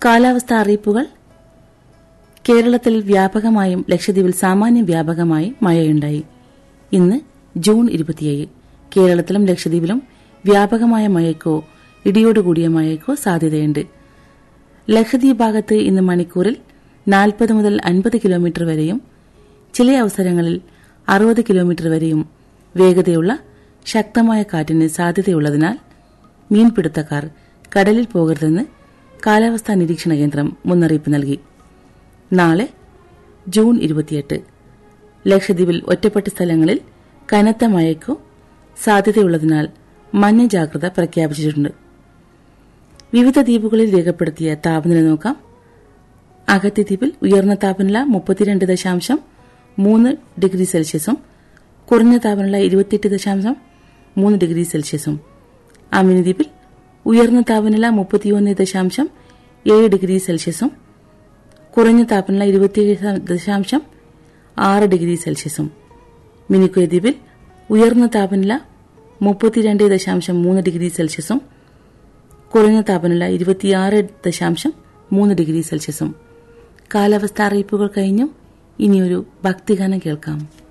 കാലാവസ്ഥാ അറിയിപ്പുകൾ കേരളത്തിൽ വ്യാപകമായും ലക്ഷദ്വീപിൽ സാമാന്യ വ്യാപകമായും മഴയുണ്ടായി ഇന്ന് ജൂൺ ഇരുപത്തിയേഴ് കേരളത്തിലും ലക്ഷദ്വീപിലും വ്യാപകമായ മഴയ്ക്കോ ഇടിയോടുകൂടിയ മഴയ്ക്കോ സാധ്യതയുണ്ട് ലക്ഷദ്വീപ് ഭാഗത്ത് ഇന്ന് മണിക്കൂറിൽ നാൽപ്പത് മുതൽ അൻപത് കിലോമീറ്റർ വരെയും ചില അവസരങ്ങളിൽ അറുപത് കിലോമീറ്റർ വരെയും വേഗതയുള്ള ശക്തമായ കാറ്റിന് സാധ്യതയുള്ളതിനാൽ മീൻപിടുത്തക്കാർ കടലിൽ പോകരുതെന്ന് കാലാവസ്ഥാ നിരീക്ഷണ കേന്ദ്രം മുന്നറിയിപ്പ് നൽകി നാളെ ജൂൺ ഇരുപത്തിയെട്ട് ലക്ഷദ്വീപിൽ ഒറ്റപ്പെട്ട സ്ഥലങ്ങളിൽ കനത്ത മഴയ്ക്കു സാധ്യതയുള്ളതിനാൽ മഞ്ഞ ജാഗ്രത പ്രഖ്യാപിച്ചിട്ടുണ്ട് വിവിധ ദ്വീപുകളിൽ രേഖപ്പെടുത്തിയ താപനില നോക്കാം അഗത്തി ദ്വീപിൽ ഉയർന്ന താപനില മുപ്പത്തിരണ്ട് ദശാംശം മൂന്ന് ഡിഗ്രി സെൽഷ്യസും കുറഞ്ഞ താപനില ഇരുപത്തിയെട്ട് ദശാംശം മൂന്ന് ഡിഗ്രി സെൽഷ്യസും അമിനി ദ്വീപിൽ ഉയർന്ന താപനില മുപ്പത്തിയൊന്ന് ദശാംശം ഏഴ് ഡിഗ്രി സെൽഷ്യസും കുറഞ്ഞ താപനില ഇരുപത്തിയേഴ് ദശാംശം ആറ് ഡിഗ്രി സെൽഷ്യസും മിനിക്കോയ് ദ്വീപിൽ ഉയർന്ന താപനില മുപ്പത്തിരണ്ട് ദശാംശം മൂന്ന് ഡിഗ്രി സെൽഷ്യസും കുറഞ്ഞ താപനില ഇരുപത്തിയാറ് ദശാംശം മൂന്ന് ഡിഗ്രി സെൽഷ്യസും കാലാവസ്ഥാ അറിയിപ്പുകൾ കഴിഞ്ഞു ഇനിയൊരു ഭക്തിഗാനം കേൾക്കാം